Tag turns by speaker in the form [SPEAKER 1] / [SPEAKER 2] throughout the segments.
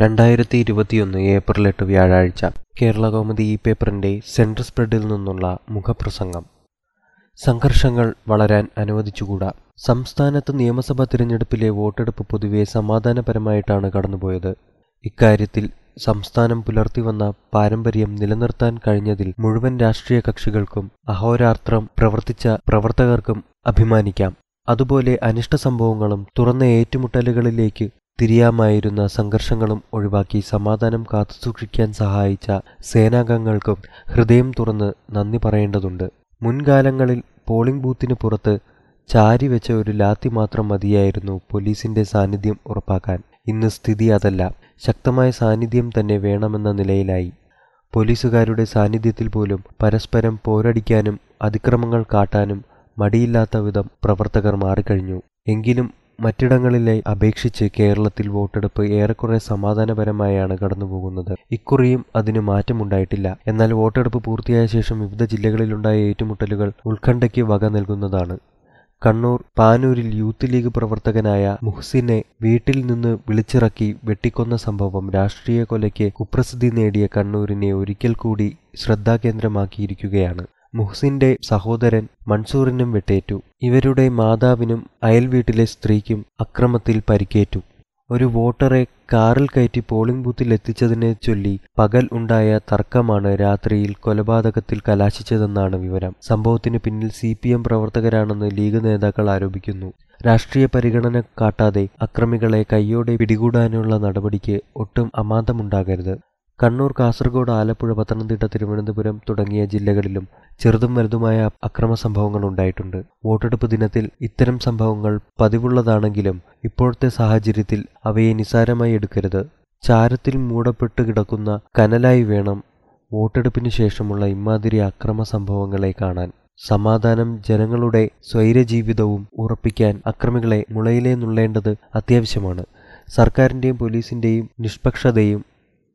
[SPEAKER 1] രണ്ടായിരത്തി ഇരുപത്തിയൊന്ന് ഏപ്രിൽ എട്ട് വ്യാഴാഴ്ച കേരളകൗമുദി ഈ പേപ്പറിന്റെ സെൻട്രൽ സ്പ്രെഡിൽ നിന്നുള്ള മുഖപ്രസംഗം സംഘർഷങ്ങൾ വളരാൻ അനുവദിച്ചുകൂടാ സംസ്ഥാനത്ത് നിയമസഭാ തിരഞ്ഞെടുപ്പിലെ വോട്ടെടുപ്പ് പൊതുവെ സമാധാനപരമായിട്ടാണ് കടന്നുപോയത് ഇക്കാര്യത്തിൽ സംസ്ഥാനം പുലർത്തിവന്ന പാരമ്പര്യം നിലനിർത്താൻ കഴിഞ്ഞതിൽ മുഴുവൻ രാഷ്ട്രീയ കക്ഷികൾക്കും അഹോരാത്രം പ്രവർത്തിച്ച പ്രവർത്തകർക്കും അഭിമാനിക്കാം അതുപോലെ അനിഷ്ട സംഭവങ്ങളും തുറന്ന ഏറ്റുമുട്ടലുകളിലേക്ക് തിരിയാമായിരുന്ന സംഘർഷങ്ങളും ഒഴിവാക്കി സമാധാനം കാത്തുസൂക്ഷിക്കാൻ സഹായിച്ച സേനാംഗങ്ങൾക്കും ഹൃദയം തുറന്ന് നന്ദി പറയേണ്ടതുണ്ട് മുൻകാലങ്ങളിൽ പോളിംഗ് ബൂത്തിന് പുറത്ത് ചാരിവെച്ച ഒരു ലാത്തി മാത്രം മതിയായിരുന്നു പോലീസിന്റെ സാന്നിധ്യം ഉറപ്പാക്കാൻ ഇന്ന് സ്ഥിതി അതല്ല ശക്തമായ സാന്നിധ്യം തന്നെ വേണമെന്ന നിലയിലായി പോലീസുകാരുടെ സാന്നിധ്യത്തിൽ പോലും പരസ്പരം പോരടിക്കാനും അതിക്രമങ്ങൾ കാട്ടാനും മടിയില്ലാത്ത വിധം പ്രവർത്തകർ മാറിക്കഴിഞ്ഞു എങ്കിലും മറ്റിടങ്ങളിലെ അപേക്ഷിച്ച് കേരളത്തിൽ വോട്ടെടുപ്പ് ഏറെക്കുറെ സമാധാനപരമായാണ് കടന്നുപോകുന്നത് ഇക്കുറിയും അതിന് മാറ്റമുണ്ടായിട്ടില്ല എന്നാൽ വോട്ടെടുപ്പ് പൂർത്തിയായ ശേഷം വിവിധ ജില്ലകളിലുണ്ടായ ഏറ്റുമുട്ടലുകൾ ഉത്കണ്ഠയ്ക്ക് വക നൽകുന്നതാണ് കണ്ണൂർ പാനൂരിൽ യൂത്ത് ലീഗ് പ്രവർത്തകനായ മുഹ്സിനെ വീട്ടിൽ നിന്ന് വിളിച്ചിറക്കി വെട്ടിക്കൊന്ന സംഭവം രാഷ്ട്രീയ കൊലയ്ക്ക് കുപ്രസിദ്ധി നേടിയ കണ്ണൂരിനെ ഒരിക്കൽ കൂടി ശ്രദ്ധാകേന്ദ്രമാക്കിയിരിക്കുകയാണ് മുഹ്സിന്റെ സഹോദരൻ മൻസൂറിനും വെട്ടേറ്റു ഇവരുടെ മാതാവിനും അയൽവീട്ടിലെ സ്ത്രീക്കും അക്രമത്തിൽ പരിക്കേറ്റു ഒരു വോട്ടറെ കാറിൽ കയറ്റി പോളിംഗ് ബൂത്തിൽ എത്തിച്ചതിനെ ചൊല്ലി പകൽ ഉണ്ടായ തർക്കമാണ് രാത്രിയിൽ കൊലപാതകത്തിൽ കലാശിച്ചതെന്നാണ് വിവരം സംഭവത്തിന് പിന്നിൽ സി പി എം പ്രവർത്തകരാണെന്ന് ലീഗ് നേതാക്കൾ ആരോപിക്കുന്നു രാഷ്ട്രീയ പരിഗണന കാട്ടാതെ അക്രമികളെ കയ്യോടെ പിടികൂടാനുള്ള നടപടിക്ക് ഒട്ടും അമാന്തമുണ്ടാകരുത് കണ്ണൂർ കാസർഗോഡ് ആലപ്പുഴ പത്തനംതിട്ട തിരുവനന്തപുരം തുടങ്ങിയ ജില്ലകളിലും ചെറുതും വലുതുമായ അക്രമ സംഭവങ്ങൾ ഉണ്ടായിട്ടുണ്ട് വോട്ടെടുപ്പ് ദിനത്തിൽ ഇത്തരം സംഭവങ്ങൾ പതിവുള്ളതാണെങ്കിലും ഇപ്പോഴത്തെ സാഹചര്യത്തിൽ അവയെ നിസാരമായി എടുക്കരുത് ചാരത്തിൽ മൂടപ്പെട്ട് കിടക്കുന്ന കനലായി വേണം വോട്ടെടുപ്പിന് ശേഷമുള്ള ഇമാതിരി അക്രമ സംഭവങ്ങളെ കാണാൻ സമാധാനം ജനങ്ങളുടെ സ്വൈരജീവിതവും ഉറപ്പിക്കാൻ അക്രമികളെ മുളയിലേ നുള്ളേണ്ടത് അത്യാവശ്യമാണ് സർക്കാരിന്റെയും പോലീസിന്റെയും നിഷ്പക്ഷതയും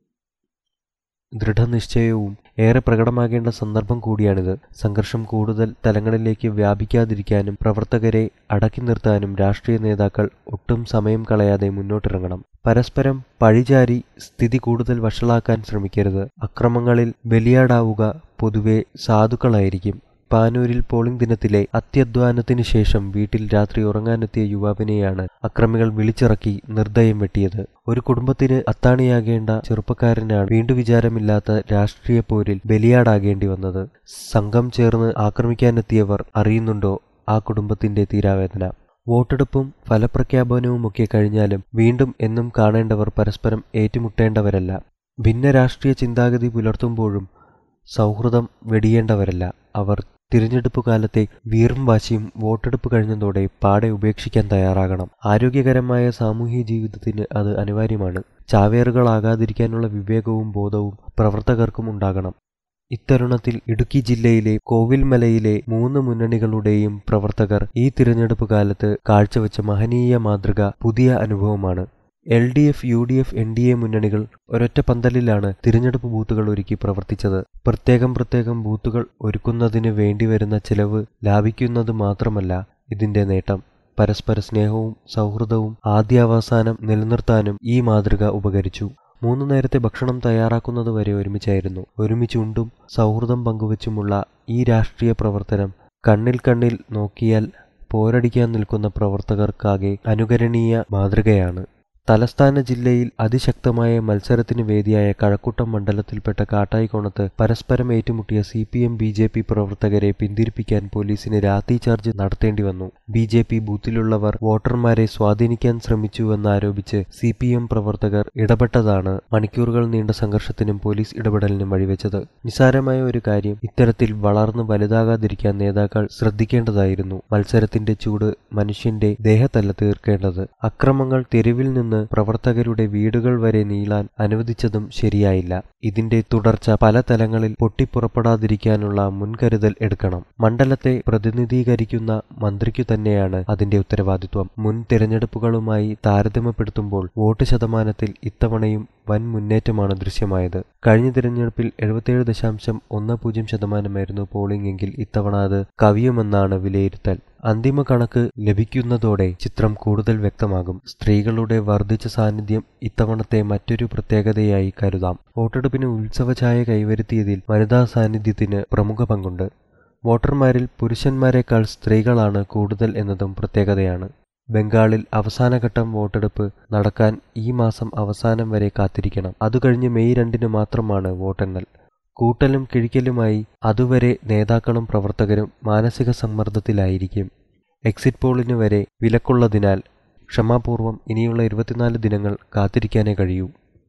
[SPEAKER 1] ദൃഢനിശ്ചയവും ഏറെ പ്രകടമാകേണ്ട സന്ദർഭം കൂടിയാണിത് സംഘർഷം കൂടുതൽ തലങ്ങളിലേക്ക് വ്യാപിക്കാതിരിക്കാനും പ്രവർത്തകരെ അടക്കി നിർത്താനും രാഷ്ട്രീയ നേതാക്കൾ ഒട്ടും സമയം കളയാതെ മുന്നോട്ടിറങ്ങണം പരസ്പരം പഴിചാരി സ്ഥിതി കൂടുതൽ വഷളാക്കാൻ ശ്രമിക്കരുത് അക്രമങ്ങളിൽ ബലിയാടാവുക പൊതുവെ സാധുക്കളായിരിക്കും പാനൂരിൽ പോളിംഗ് ദിനത്തിലെ അത്യധ്വാനത്തിന് ശേഷം വീട്ടിൽ രാത്രി ഉറങ്ങാനെത്തിയ യുവാവിനെയാണ് അക്രമികൾ വിളിച്ചിറക്കി നിർദ്ദയം വെട്ടിയത് ഒരു കുടുംബത്തിന് അത്താണിയാകേണ്ട ചെറുപ്പക്കാരനാണ് വീണ്ടു വിചാരമില്ലാത്ത രാഷ്ട്രീയ പോരിൽ ബലിയാടാകേണ്ടി വന്നത് സംഘം ചേർന്ന് ആക്രമിക്കാനെത്തിയവർ അറിയുന്നുണ്ടോ ആ കുടുംബത്തിന്റെ തീരാവേദന വോട്ടെടുപ്പും ഫലപ്രഖ്യാപനവുമൊക്കെ കഴിഞ്ഞാലും വീണ്ടും എന്നും കാണേണ്ടവർ പരസ്പരം ഏറ്റുമുട്ടേണ്ടവരല്ല ഭിന്ന രാഷ്ട്രീയ ചിന്താഗതി പുലർത്തുമ്പോഴും സൗഹൃദം വെടിയേണ്ടവരല്ല അവർ തിരഞ്ഞെടുപ്പ് കാലത്തെ വീറും വാശിയും വോട്ടെടുപ്പ് കഴിഞ്ഞതോടെ പാടെ ഉപേക്ഷിക്കാൻ തയ്യാറാകണം ആരോഗ്യകരമായ സാമൂഹ്യ ജീവിതത്തിന് അത് അനിവാര്യമാണ് ചാവേറുകളാകാതിരിക്കാനുള്ള വിവേകവും ബോധവും പ്രവർത്തകർക്കും ഉണ്ടാകണം ഇത്തരുണത്തിൽ ഇടുക്കി ജില്ലയിലെ കോവിൽമലയിലെ മൂന്ന് മുന്നണികളുടെയും പ്രവർത്തകർ ഈ തിരഞ്ഞെടുപ്പ് കാലത്ത് കാഴ്ചവെച്ച മഹനീയ മാതൃക പുതിയ അനുഭവമാണ് L D F U D F N D A മുന്നണികൾ ഒരൊറ്റ പന്തലിലാണ് തിരഞ്ഞെടുപ്പ് ബൂത്തുകൾ ഒരുക്കി പ്രവർത്തിച്ചത് പ്രത്യേകം പ്രത്യേകം ബൂത്തുകൾ ഒരുക്കുന്നതിന് വേണ്ടിവരുന്ന ചെലവ് ലാഭിക്കുന്നത് മാത്രമല്ല ഇതിന്റെ നേട്ടം പരസ്പര സ്നേഹവും സൗഹൃദവും ആദ്യാവസാനം നിലനിർത്താനും ഈ മാതൃക ഉപകരിച്ചു മൂന്നു നേരത്തെ ഭക്ഷണം തയ്യാറാക്കുന്നത് വരെ ഒരുമിച്ചായിരുന്നു ഒരുമിച്ചുണ്ടും സൗഹൃദം പങ്കുവച്ചുമുള്ള ഈ രാഷ്ട്രീയ പ്രവർത്തനം കണ്ണിൽ കണ്ണിൽ നോക്കിയാൽ പോരടിക്കാൻ നിൽക്കുന്ന പ്രവർത്തകർക്കാകെ അനുകരണീയ മാതൃകയാണ് തലസ്ഥാന ജില്ലയിൽ അതിശക്തമായ മത്സരത്തിന് വേദിയായ കഴക്കൂട്ടം മണ്ഡലത്തിൽപ്പെട്ട കാട്ടായിക്കോണത്ത് പരസ്പരം ഏറ്റുമുട്ടിയ C P M B J P പ്രവർത്തകരെ പിന്തിരിപ്പിക്കാൻ പോലീസിന് രാത്രി ചാർജ് നടത്തേണ്ടി വന്നു ബി ജെ പി ബൂത്തിലുള്ളവർ വോട്ടർമാരെ സ്വാധീനിക്കാൻ ശ്രമിച്ചുവെന്നാരോപിച്ച് സി പി എം പ്രവർത്തകർ ഇടപെട്ടതാണ് മണിക്കൂറുകൾ നീണ്ട സംഘർഷത്തിനും പോലീസ് ഇടപെടലിനും വഴിവെച്ചത് നിസാരമായ ഒരു കാര്യം ഇത്തരത്തിൽ വളർന്നു വലുതാകാതിരിക്കാൻ നേതാക്കൾ ശ്രദ്ധിക്കേണ്ടതായിരുന്നു മത്സരത്തിന്റെ ചൂട് മനുഷ്യന്റെ ദേഹത്തല്ല തീർക്കേണ്ടത് അക്രമങ്ങൾ തെരുവിൽ നിന്ന് പ്രവർത്തകരുടെ വീടുകൾ വരെ നീളാൻ അനുവദിച്ചതും ശരിയായില്ല ഇതിന്റെ തുടർച്ച പല തലങ്ങളിൽ പൊട്ടിപ്പുറപ്പെടാതിരിക്കാനുള്ള മുൻകരുതൽ എടുക്കണം മണ്ഡലത്തെ പ്രതിനിധീകരിക്കുന്ന മന്ത്രിക്കു തന്നെയാണ് അതിന്റെ ഉത്തരവാദിത്വം മുൻ തിരഞ്ഞെടുപ്പുകളുമായി താരതമ്യപ്പെടുത്തുമ്പോൾ വോട്ട് ശതമാനത്തിൽ ഇത്തവണയും വൻ മുന്നേറ്റമാണ് ദൃശ്യമായത് കഴിഞ്ഞ തിരഞ്ഞെടുപ്പിൽ എഴുപത്തിയേഴ് ദശാംശം ഒന്ന് പൂജ്യം ശതമാനമായിരുന്നു പോളിംഗ് എങ്കിൽ ഇത്തവണ അത് കവിയുമെന്നാണ് വിലയിരുത്തൽ അന്തിമ കണക്ക് ലഭിക്കുന്നതോടെ ചിത്രം കൂടുതൽ വ്യക്തമാകും സ്ത്രീകളുടെ വർദ്ധിച്ച സാന്നിധ്യം ഇത്തവണത്തെ മറ്റൊരു പ്രത്യേകതയായി കരുതാം വോട്ടെടുപ്പിന് ഉത്സവഛായ കൈവരുത്തിയതിൽ വനിതാ സാന്നിധ്യത്തിന് പ്രമുഖ പങ്കുണ്ട് വോട്ടർമാരിൽ പുരുഷന്മാരെക്കാൾ സ്ത്രീകളാണ് കൂടുതൽ എന്നതും പ്രത്യേകതയാണ് ബംഗാളിൽ അവസാനഘട്ടം വോട്ടെടുപ്പ് നടക്കാൻ ഈ മാസം അവസാനം വരെ കാത്തിരിക്കണം അതുകഴിഞ്ഞ് മെയ് രണ്ടിന് മാത്രമാണ് വോട്ടെണ്ണൽ കൂട്ടലും കിഴിക്കലുമായി അതുവരെ നേതാക്കളും പ്രവർത്തകരും മാനസിക സമ്മർദ്ദത്തിലായിരിക്കും എക്സിറ്റ് പോളിന് വരെ വിലക്കുള്ളതിനാൽ ക്ഷമാപൂർവം ഇനിയുള്ള ഇരുപത്തിനാല് ദിനങ്ങൾ കാത്തിരിക്കാനേ കഴിയൂ